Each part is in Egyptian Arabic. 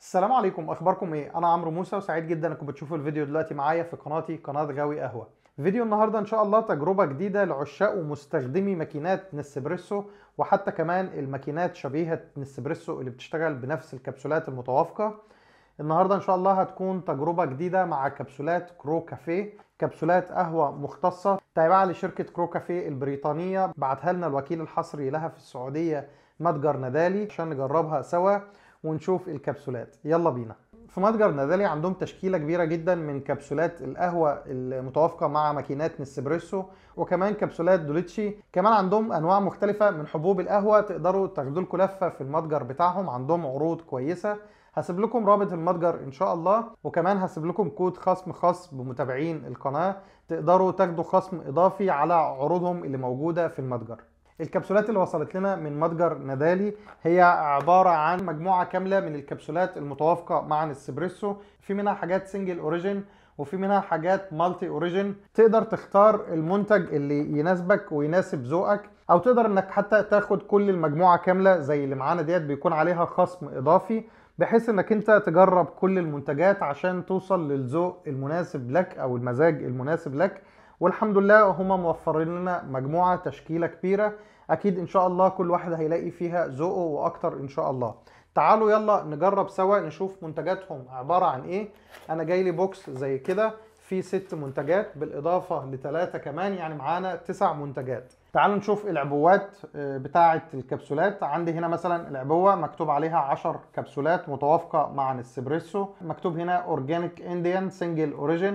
السلام عليكم اخباركم ايه انا عمرو موسى وسعيد جدا انكم بتشوفوا الفيديو دلوقتي معايا في قناتي قناه غاوي قهوه فيديو النهارده ان شاء الله تجربه جديده لعشاق ومستخدمي ماكينات نسبريسو وحتى كمان الماكينات شبيهه نسبريسو اللي بتشتغل بنفس الكبسولات المتوافقه النهارده ان شاء الله هتكون تجربه جديده مع كبسولات كرو كافيه كبسولات قهوه مختصه تابعه لشركه كرو كافيه البريطانيه بعتها لنا الوكيل الحصري لها في السعوديه متجر ندالي عشان نجربها سوا ونشوف الكبسولات يلا بينا في متجر نادالي عندهم تشكيله كبيره جدا من كبسولات القهوه المتوافقه مع ماكينات نسبريسو وكمان كبسولات دوليتشي كمان عندهم انواع مختلفه من حبوب القهوه تقدروا تاخدوا لكم لفه في المتجر بتاعهم عندهم عروض كويسه هسيب لكم رابط المتجر ان شاء الله وكمان هسيب لكم كود خصم خاص بمتابعين القناه تقدروا تاخدوا خصم اضافي على عروضهم اللي موجوده في المتجر الكبسولات اللي وصلت لنا من متجر نادالي هي عبارة عن مجموعة كاملة من الكبسولات المتوافقة مع الاسبريسو في منها حاجات سنجل اوريجين وفي منها حاجات مالتي اوريجين تقدر تختار المنتج اللي يناسبك ويناسب ذوقك او تقدر انك حتى تاخد كل المجموعة كاملة زي اللي معانا ديت بيكون عليها خصم اضافي بحيث انك انت تجرب كل المنتجات عشان توصل للذوق المناسب لك او المزاج المناسب لك والحمد لله هم موفرين لنا مجموعة تشكيلة كبيرة اكيد ان شاء الله كل واحد هيلاقي فيها ذوقه واكتر ان شاء الله تعالوا يلا نجرب سوا نشوف منتجاتهم عبارة عن ايه انا جاي لي بوكس زي كده في ست منتجات بالاضافة لثلاثة كمان يعني معانا تسع منتجات تعالوا نشوف العبوات بتاعة الكبسولات عندي هنا مثلا العبوة مكتوب عليها 10 كبسولات متوافقة مع الاسبريسو مكتوب هنا اورجانيك انديان سنجل اوريجين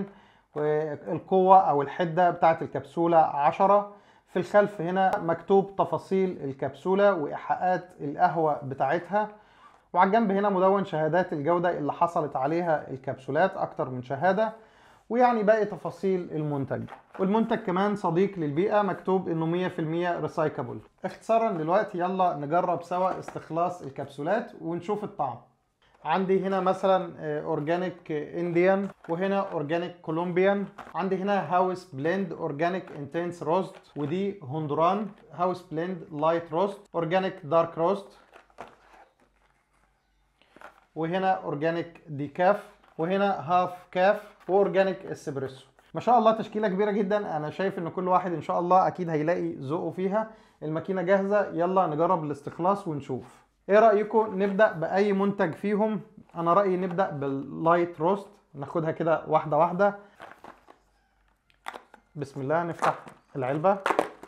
والقوة او الحدة بتاعة الكبسولة 10 في الخلف هنا مكتوب تفاصيل الكبسولة وإيحاءات القهوة بتاعتها وعلى الجنب هنا مدون شهادات الجودة اللي حصلت عليها الكبسولات أكتر من شهادة ويعني باقي تفاصيل المنتج والمنتج كمان صديق للبيئة مكتوب انه 100% ريسايكابل اختصارا دلوقتي يلا نجرب سوا استخلاص الكبسولات ونشوف الطعم عندي هنا مثلا اورجانيك انديان وهنا اورجانيك كولومبيان عندي هنا هاوس بلند اورجانيك انتنس روست ودي هوندوران هاوس بلند لايت روست اورجانيك دارك روست وهنا اورجانيك ديكاف وهنا هاف كاف واورجانيك اسبريسو ما شاء الله تشكيله كبيره جدا انا شايف ان كل واحد ان شاء الله اكيد هيلاقي ذوقه فيها الماكينه جاهزه يلا نجرب الاستخلاص ونشوف ايه رايكم نبدا باي منتج فيهم انا رايي نبدا باللايت روست ناخدها كده واحده واحده بسم الله نفتح العلبه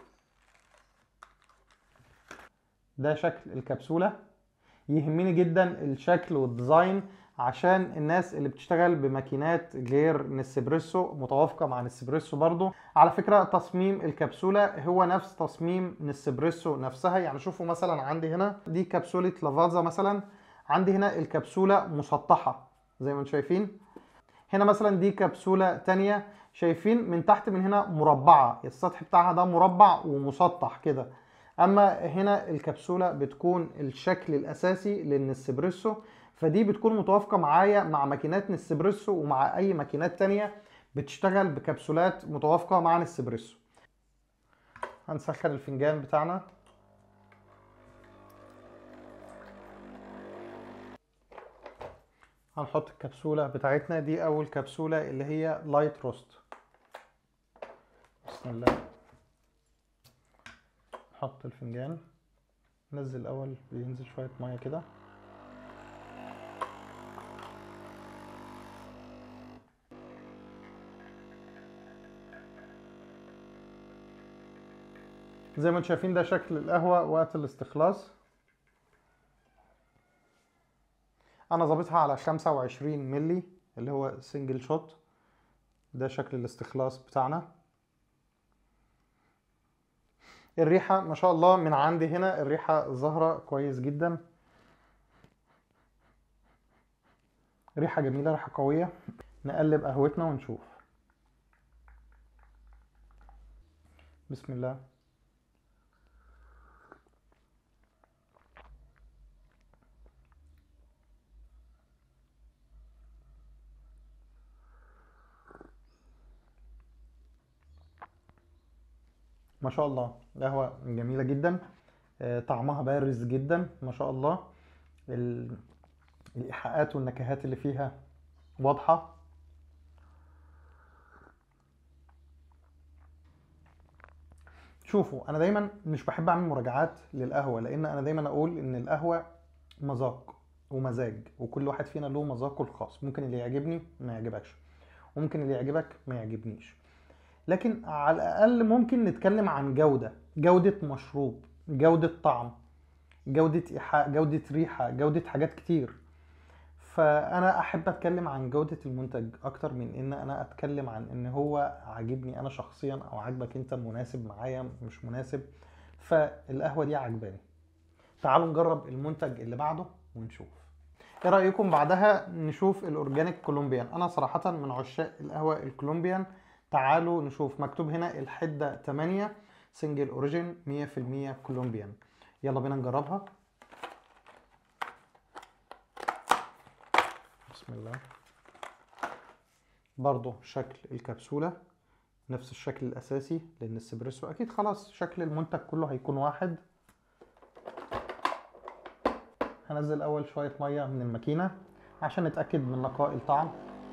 ده شكل الكبسوله يهمني جدا الشكل والديزاين عشان الناس اللي بتشتغل بماكينات غير نسبريسو متوافقه مع نسبريسو برضو على فكره تصميم الكبسوله هو نفس تصميم نسبريسو نفسها يعني شوفوا مثلا عندي هنا دي كبسوله لافازا مثلا عندي هنا الكبسوله مسطحه زي ما انتم شايفين هنا مثلا دي كبسوله تانية شايفين من تحت من هنا مربعه السطح بتاعها ده مربع ومسطح كده اما هنا الكبسوله بتكون الشكل الاساسي للنسبريسو فدي بتكون متوافقه معايا مع ماكينات نسبريسو ومع اي ماكينات تانية بتشتغل بكبسولات متوافقه مع نسبريسو هنسخن الفنجان بتاعنا هنحط الكبسوله بتاعتنا دي اول كبسوله اللي هي لايت روست بسم الله نحط الفنجان نزل الاول بينزل شويه ميه كده زي ما انتم شايفين ده شكل القهوة وقت الاستخلاص انا ظابطها على 25 ملي اللي هو سنجل شوت ده شكل الاستخلاص بتاعنا الريحة ما شاء الله من عندي هنا الريحة ظاهرة كويس جدا ريحة جميلة ريحة قوية نقلب قهوتنا ونشوف بسم الله ما شاء الله قهوة جميلة جدا آه، طعمها بارز جدا ما شاء الله ال- الايحاءات والنكهات اللي فيها واضحه شوفوا انا دايما مش بحب اعمل مراجعات للقهوه لان انا دايما اقول ان القهوه مذاق ومزاج وكل واحد فينا له مذاقه الخاص ممكن اللي يعجبني ما يعجبكش وممكن اللي يعجبك ما يعجبنيش لكن على الاقل ممكن نتكلم عن جوده جوده مشروب جوده طعم جوده ايحاء جوده ريحه جوده حاجات كتير فانا احب اتكلم عن جوده المنتج اكتر من ان انا اتكلم عن ان هو عاجبني انا شخصيا او عاجبك انت مناسب معايا مش مناسب فالقهوه دي عجباني تعالوا نجرب المنتج اللي بعده ونشوف ايه رايكم بعدها نشوف الاورجانيك كولومبيان انا صراحه من عشاق القهوه الكولومبيان تعالوا نشوف مكتوب هنا الحده 8 سنجل اوريجين 100% كولومبيان يلا بينا نجربها بسم الله برضو شكل الكبسولة نفس الشكل الأساسي لأن السبريسو أكيد خلاص شكل المنتج كله هيكون واحد هنزل أول شوية مية من الماكينة عشان نتأكد من نقاء الطعم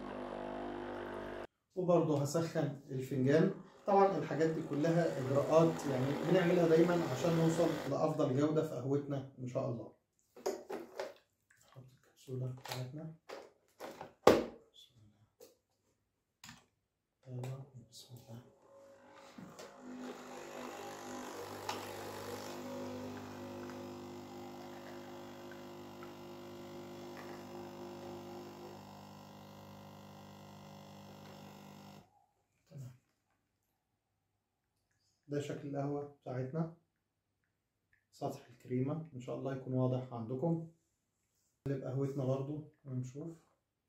وبرضه هسخن الفنجان طبعا الحاجات دي كلها إجراءات يعني بنعملها دايما عشان نوصل لأفضل جودة في قهوتنا إن شاء الله نحط الكبسولة بتاعتنا يلا بسم الله تمام ده شكل القهوة بتاعتنا سطح الكريمة إن شاء الله يكون واضح عندكم نقلب قهوتنا برضو ونشوف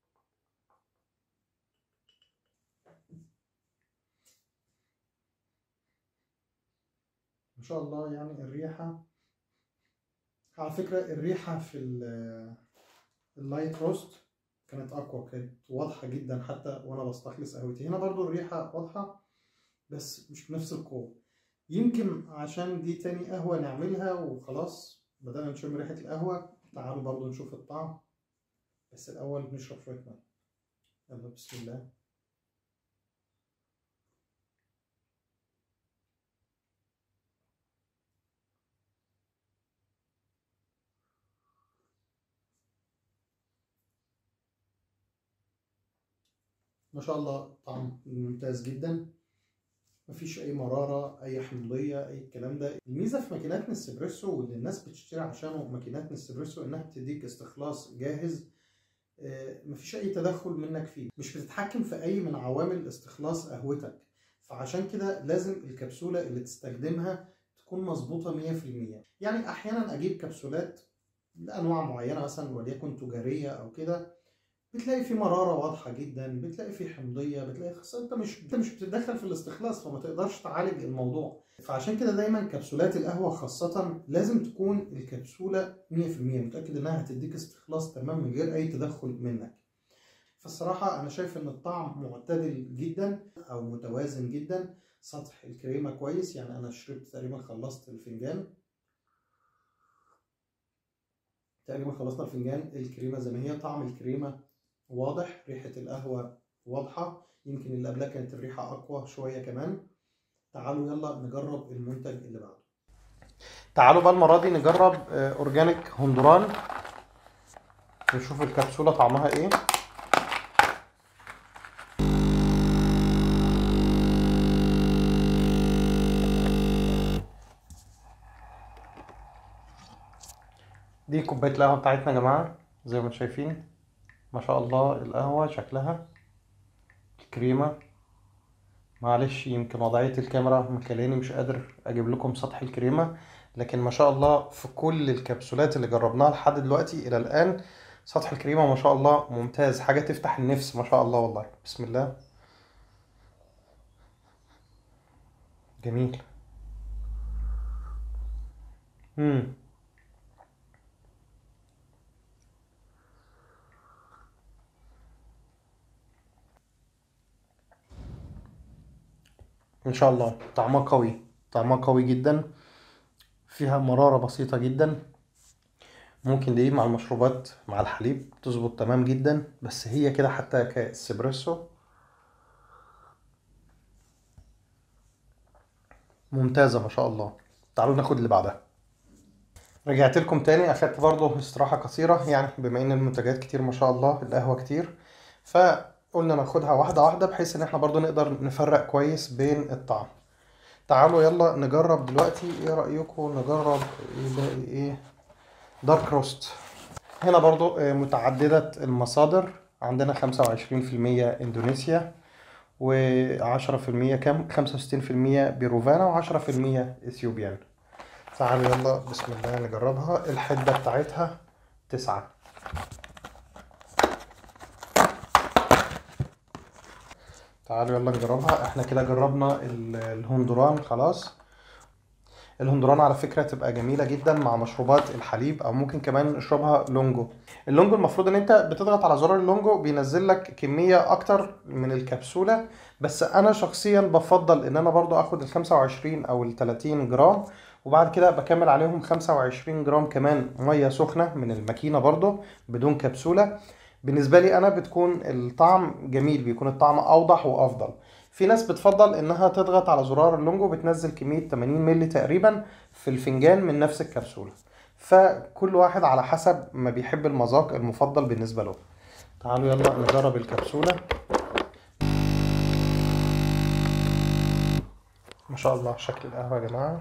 ما شاء الله يعني الريحة على فكرة الريحة في اللايت روست كانت أقوى كانت واضحة جدا حتى وأنا بستخلص قهوتي هنا برضو الريحة واضحة بس مش بنفس القوة يمكن عشان دي تاني قهوة نعملها وخلاص بدأنا نشم ريحة القهوة تعالوا برضو نشوف الطعم بس الأول نشرب شوية مية يلا بسم الله ما شاء الله طعم ممتاز جدا مفيش اي مراره اي حمضيه اي الكلام ده الميزه في ماكينات نسبريسو واللي الناس بتشتري عشانه ماكينات نسبريسو انها بتديك استخلاص جاهز مفيش اي تدخل منك فيه مش بتتحكم في اي من عوامل استخلاص قهوتك فعشان كده لازم الكبسوله اللي تستخدمها تكون مظبوطه 100% يعني احيانا اجيب كبسولات لانواع معينه مثلا وليكن تجاريه او كده بتلاقي في مراره واضحه جدا بتلاقي في حمضيه بتلاقي خص انت مش انت مش بتتدخل في الاستخلاص فما تقدرش تعالج الموضوع فعشان كده دايما كبسولات القهوه خاصه لازم تكون الكبسوله 100% متاكد انها هتديك استخلاص تمام من غير اي تدخل منك فالصراحه انا شايف ان الطعم معتدل جدا او متوازن جدا سطح الكريمه كويس يعني انا شربت تقريبا خلصت الفنجان تقريبا خلصنا الفنجان الكريمه زي ما هي طعم الكريمه واضح ريحة القهوة واضحة يمكن اللي قبلها كانت الريحة أقوى شوية كمان تعالوا يلا نجرب المنتج اللي بعده تعالوا بقى المرة دي نجرب أورجانيك هندوران نشوف الكبسولة طعمها إيه دي كوباية القهوة بتاعتنا يا جماعة زي ما انتم شايفين ما شاء الله القهوة شكلها الكريمة معلش يمكن وضعية الكاميرا مخليني مش قادر اجيب لكم سطح الكريمة لكن ما شاء الله في كل الكبسولات اللي جربناها لحد دلوقتي الى الان سطح الكريمة ما شاء الله ممتاز حاجة تفتح النفس ما شاء الله والله بسم الله جميل مم. ان شاء الله طعمها قوي طعمها قوي جدا فيها مرارة بسيطة جدا ممكن دي مع المشروبات مع الحليب تظبط تمام جدا بس هي كده حتى كاسبريسو ممتازة ما شاء الله تعالوا ناخد اللي بعدها رجعت لكم تاني اخدت برضه استراحة قصيرة يعني بما ان المنتجات كتير ما شاء الله القهوة كتير فقلنا ناخدها واحدة واحدة بحيث ان احنا برضه نقدر نفرق كويس بين الطعم تعالوا يلا نجرب دلوقتي ايه رأيكم نجرب ايه باقي ايه دارك روست هنا برضو آه، متعددة المصادر عندنا خمسة وعشرين في المية اندونيسيا وعشرة في المية كام خمسة وستين في المية بيروفانا وعشرة في المية اثيوبيان تعالوا يلا بسم الله نجربها الحدة بتاعتها تسعة تعالوا يلا نجربها احنا كده جربنا ال- الهندوران خلاص الهندوران على فكرة تبقى جميلة جدا مع مشروبات الحليب او ممكن كمان نشربها لونجو اللونجو المفروض ان انت بتضغط على زرار اللونجو بينزل لك كمية اكتر من الكبسولة بس انا شخصيا بفضل ان انا برضو اخد ال 25 او ال 30 جرام وبعد كده بكمل عليهم 25 جرام كمان مية سخنة من الماكينة برضو بدون كبسولة بالنسبة لي أنا بتكون الطعم جميل بيكون الطعم أوضح وأفضل في ناس بتفضل إنها تضغط على زرار اللونجو بتنزل كمية 80 مللي تقريبا في الفنجان من نفس الكبسولة فكل واحد على حسب ما بيحب المذاق المفضل بالنسبة له تعالوا يلا نجرب الكبسولة ما شاء الله شكل القهوة يا جماعة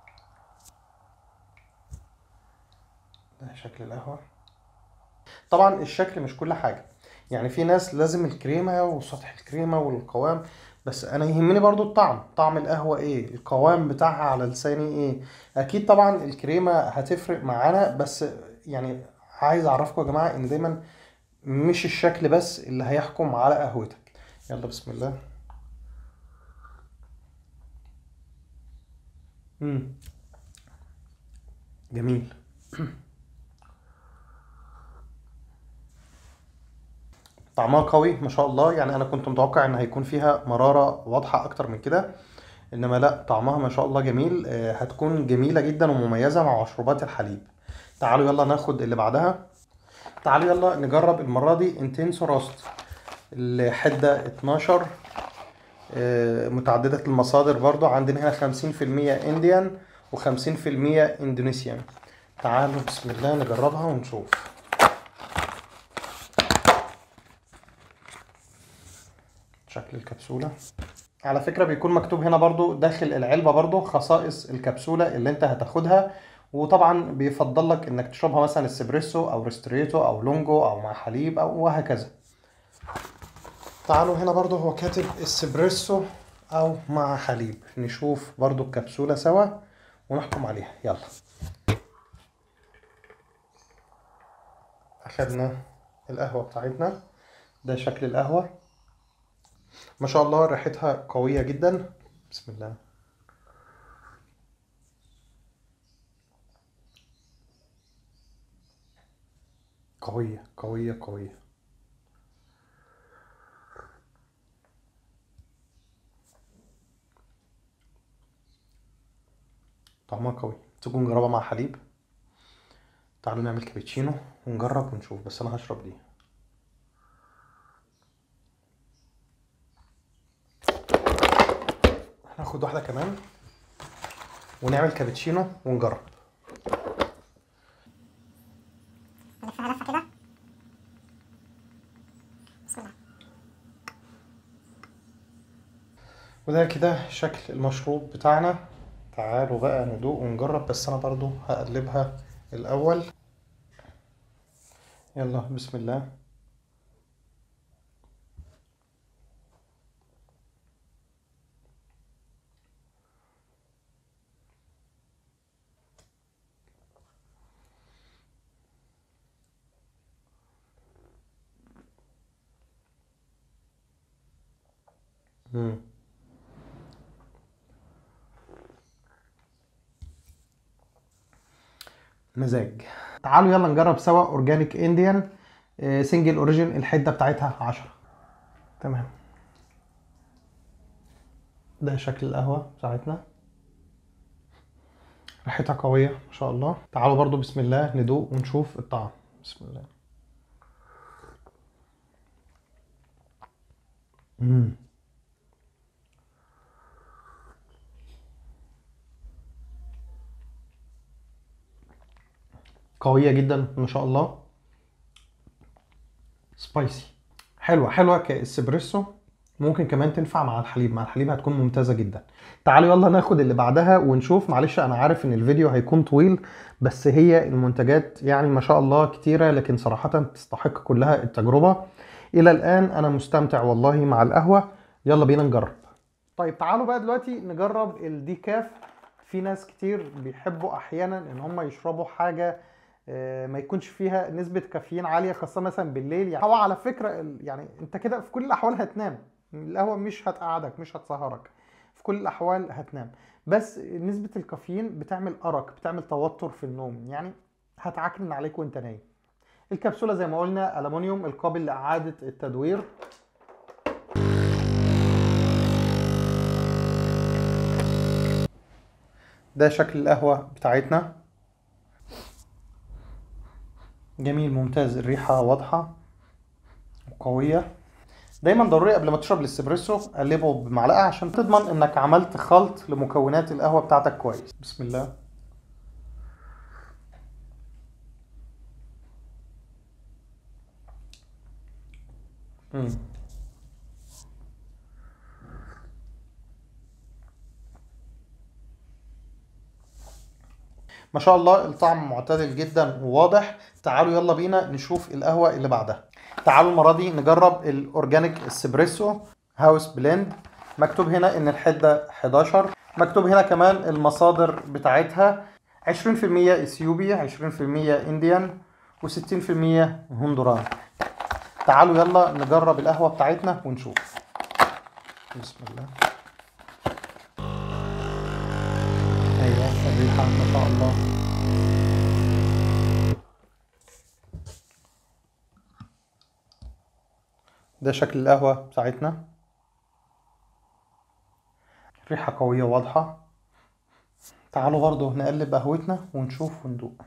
ده شكل القهوة طبعا الشكل مش كل حاجة يعني في ناس لازم الكريمة وسطح الكريمة والقوام بس انا يهمني برضو الطعم طعم القهوة ايه القوام بتاعها على لساني ايه اكيد طبعا الكريمة هتفرق معانا بس يعني عايز اعرفكم يا جماعة ان دايما مش الشكل بس اللي هيحكم على قهوتك يلا بسم الله مم. جميل طعمها قوي ما شاء الله يعني انا كنت متوقع ان هيكون فيها مرارة واضحة اكتر من كده انما لا طعمها ما شاء الله جميل آه، هتكون جميلة جدا ومميزة مع مشروبات الحليب تعالوا يلا ناخد اللي بعدها تعالوا يلا نجرب المرة دي انتنسو روست الحدة 12 آه، متعددة المصادر برضو عندنا هنا خمسين في المية انديان وخمسين في المية اندونيسيان تعالوا بسم الله نجربها ونشوف شكل الكبسولة على فكرة بيكون مكتوب هنا برضو داخل العلبة برضو خصائص الكبسولة اللي انت هتاخدها وطبعا بيفضل لك انك تشربها مثلا اسبريسو او ريستريتو او لونجو او مع حليب او وهكذا تعالوا هنا برضو هو كاتب اسبريسو او مع حليب نشوف برضو الكبسولة سوا ونحكم عليها يلا اخدنا القهوة بتاعتنا ده شكل القهوة ما شاء الله ريحتها قوية جدا بسم الله قوية قوية قوية طعمها قوي تكون نجربها مع حليب تعالوا نعمل كابتشينو ونجرب ونشوف بس انا هشرب دي هناخد واحدة كمان ونعمل كابتشينو ونجرب نلفها لفة كده بسم الله وده كده شكل المشروب بتاعنا تعالوا بقى ندوق ونجرب بس انا برضو هقلبها الاول يلا بسم الله مم. مزاج تعالوا يلا نجرب سوا اورجانيك انديان سنجل اوريجين الحده بتاعتها 10 تمام ده شكل القهوه بتاعتنا ريحتها قوية ما شاء الله تعالوا برضو بسم الله ندوق ونشوف الطعم بسم الله مم. قوية جدا ما شاء الله سبايسي حلوة حلوة كاسبريسو ممكن كمان تنفع مع الحليب مع الحليب هتكون ممتازة جدا تعالوا يلا ناخد اللي بعدها ونشوف معلش انا عارف ان الفيديو هيكون طويل بس هي المنتجات يعني ما شاء الله كتيرة لكن صراحة تستحق كلها التجربة الى الان انا مستمتع والله مع القهوة يلا بينا نجرب طيب تعالوا بقى دلوقتي نجرب الديكاف في ناس كتير بيحبوا احيانا ان هم يشربوا حاجة آه، ما يكونش فيها نسبة كافيين عالية خاصة مثلا بالليل يعني هو على فكرة ال- يعني انت كده في كل الاحوال هتنام القهوة مش هتقعدك مش هتسهرك في كل الاحوال هتنام بس نسبة الكافيين بتعمل ارق بتعمل توتر في النوم يعني هتعكنن عليك وانت نايم الكبسولة زي ما قلنا ألمونيوم القابل لإعادة التدوير ده شكل القهوة بتاعتنا جميل ممتاز الريحة واضحة وقوية دايما ضروري قبل ما تشرب الاسبريسو قلبه بمعلقة عشان تضمن انك عملت خلط لمكونات القهوة بتاعتك كويس بسم الله مم. ما شاء الله الطعم معتدل جدا وواضح تعالوا يلا بينا نشوف القهوة اللي بعدها تعالوا المرة دي نجرب الأورجانيك اسبريسو هاوس بلند مكتوب هنا إن الحدة 11 مكتوب هنا كمان المصادر بتاعتها 20% اثيوبي 20% انديان و60% هندوران تعالوا يلا نجرب القهوة بتاعتنا ونشوف بسم الله ايوه الريحة ما شاء الله ده شكل القهوة بتاعتنا ريحة قوية واضحة تعالوا برضو نقلب قهوتنا ونشوف وندوق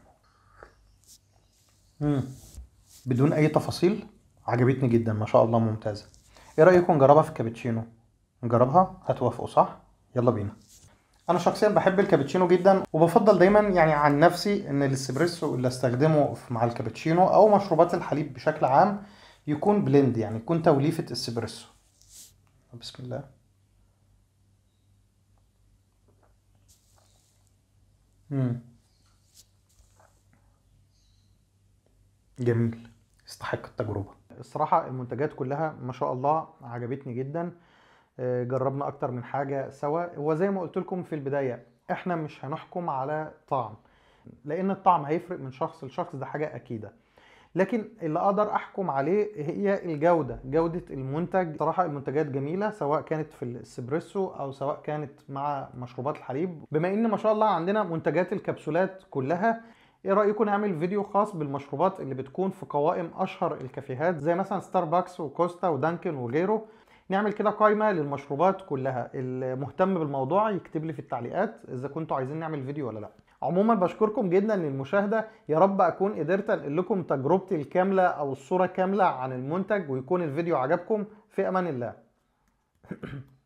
مم. بدون اي تفاصيل عجبتني جدا ما شاء الله ممتازة ايه رأيكم نجربها في الكابتشينو نجربها هتوافقوا صح يلا بينا انا شخصيا بحب الكابتشينو جدا وبفضل دايما يعني عن نفسي ان الاسبريسو اللي استخدمه في- مع الكابتشينو او مشروبات الحليب بشكل عام يكون بلند يعني يكون توليفة اسبريسو بسم الله مم. جميل يستحق التجربة الصراحة المنتجات كلها ما شاء الله عجبتني جدا آه، جربنا اكتر من حاجة سوا وزي ما قلت لكم في البداية احنا مش هنحكم على طعم لان الطعم هيفرق من شخص لشخص ده حاجة اكيدة لكن اللي اقدر احكم عليه هي الجودة جودة المنتج صراحة المنتجات جميلة سواء كانت في الاسبريسو او سواء كانت مع مشروبات الحليب بما ان ما شاء الله عندنا منتجات الكبسولات كلها ايه رايكم نعمل فيديو خاص بالمشروبات اللي بتكون في قوائم اشهر الكافيهات زي مثلا ستاربكس وكوستا ودانكن وغيره نعمل كده قائمه للمشروبات كلها المهتم بالموضوع يكتب لي في التعليقات اذا كنتوا عايزين نعمل فيديو ولا لا عموما بشكركم جدا للمشاهده يا رب اكون قدرت انقل لكم تجربتي الكامله او الصوره كامله عن المنتج ويكون الفيديو عجبكم في امان الله